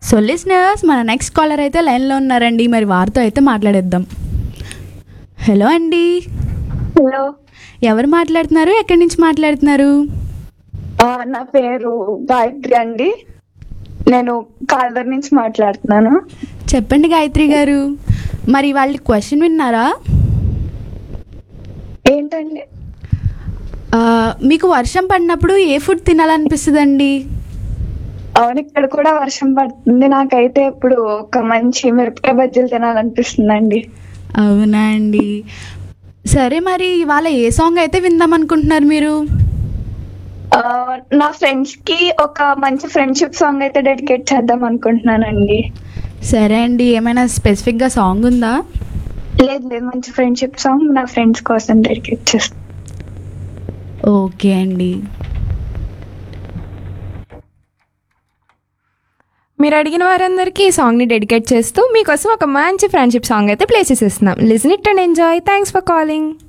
so listeners మన next caller అయితే లైన్లో ఉన్నారండి మరి వారితో అయితే మాట్లాడేద్దాం హలో అండి హలో ఎవరు మాట్లాడుతున్నారు ఎక్కడి నుంచి మాట్లాడుతున్నారు ఆ, నా పేరు గాయత్రి అండి నేను కాల్వర్ నుంచి మాట్లాడుతున్నాను చెప్పండి గాయత్రి గారు మరి వాళ్ళ క్వశ్చన్ విన్నారా ఏంటండి ఆ, మీకు వర్షం పడినప్పుడు ఏ ఫుడ్ తినాలనిపిస్తుందండి అవును ఇక్కడ కూడా వర్షం పడుతుంది నాకైతే ఇప్పుడు ఒక మంచి మిరపకాయ బజ్జీలు తినాలనిపిస్తుందండి అవునా అండి సరే మరి ఇవాళ ఏ సాంగ్ అయితే విందాం అనుకుంటున్నారు మీరు ఆ, నా ఫ్రెండ్స్ కి ఒక మంచి ఫ్రెండ్షిప్ సాంగ్ అయితే డెడికేట్ చేద్దాం అనుకుంటున్నానండి సరే అండి ఏమైనా స్పెసిఫిక్గా సాంగ్ ఉందా లేదు లేదు మంచి ఫ్రెండ్షిప్ సాంగ్ నా ఫ్రెండ్స్ కోసం డెడికేట్ చేస్తాను ఓకే అండి మీరు అడిగిన వారందరికీ ఈ సాంగ్ని డెడికేట్ చేస్తూ మీకోసం ఒక మంచి ఫ్రెండ్షిప్ సాంగ్ అయితే ప్లే చేసేస్తున్నాం listen it and enjoy thanks for calling